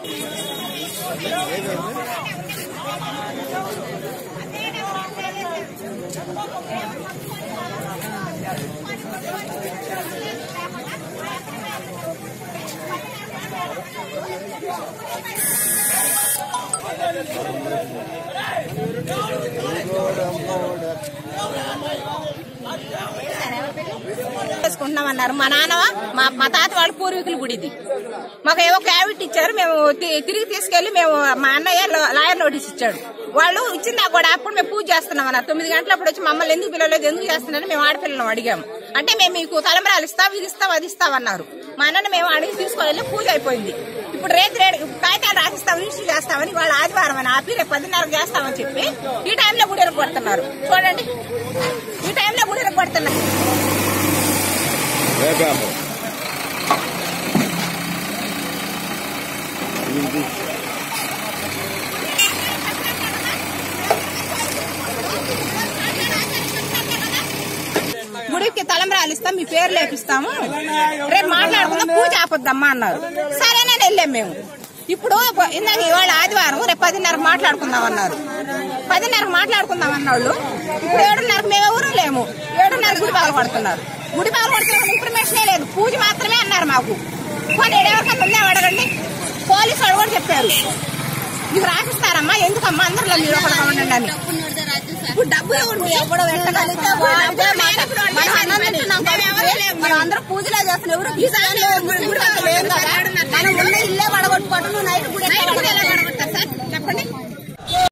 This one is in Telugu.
చేసుకుంటున్నామన్నారు మా నాన్న మా మా తాత వాళ్ళ పూర్వీకుల గుడిది మాకు ఏవో క్యావిట్ ఇచ్చారు మేము తి- తిరిగి తీసుకెళ్లి మేము మా అన్నయ్య లా- లాయర్ నోటీస్ ఇచ్చాడు వాళ్ళు ఇచ్చిందా కూడా అప్పుడు మేము పూజ చేస్తున్నాం అన్నారు తొమ్మిది గంటలప్పుడు వచ్చి మమ్మల్ని ఎందుకు పిలవలేదు ఎందుకు చేస్తున్నారని మేము ఆడపిల్లలను అడిగాము అంటే మేము మీకు తలంబరాలు ఇస్తాం ఇది ఇస్తాం అది ఇస్తాం అన్నారు మా అన్నని మేము అడిగి తీసుకొని పూజ అయిపోయింది ఇప్పుడు రేపు రేపు కాగితాలు రాసిస్తాం రిజిస్టర్ చేస్తామని వాళ్ళు ఆదివారం అని ఆపి రేపు పదిన్నరకు చేస్తామని చెప్పి ఈ టైంలో గుడి కొడుతున్నారు చూడండి ఈ టైంలో గుడి కొడుతున్నారు గుడికి తలంబరాలు ఇస్తాం మీ పేరు లేపిస్తాము రేపు మాట్లాడుకుందాం పూజ ఆపొద్దమ్మా అన్నారు సరేనని వెళ్ళాం మేము ఇప్పుడు ఇందాక ఇవాళ ఆదివారం రేపు పదిన్నర మాట్లాడుకుందాం అన్నారు పదిన్నర మాట్లాడుకుందాం అన్నోళ్ళు ఇప్పుడు ఏడున్నరకు మేము ఎవరు లేము ఏడున్నర గుడి పగల కొడుతున్నారు గుడి పగల కొడుతున్న ఇన్ఫర్మేషనే లేదు పూజ మాత్రమే అన్నారు మాకు పోనీ ఎవరికైనా ఉందా అడగండి పోలీసు వాళ్ళు కూడా చెప్పారు మీకు రాసిస్తారమ్మా ఎందుకమ్మా అందరిలో మీరు ఒకటి ఉండండి అని ఇప్పుడు డబ్బు ఎవరు ఎవడో పెట్టగలిగితే వాడిదే మాట. మనం అన్నందుకున్నాం కాబట్టి మనం అందరూ పూజలే చేస్తున్నాం ఎవరు గీసాలు లేవు, గుడి గుడి అసలు లేవు కదా. మనం ఉన్న ఇల్లే పడగొట్టుకోవటం నువ్వు నైట్ గుడి ఎట్లా పడగొడతావు?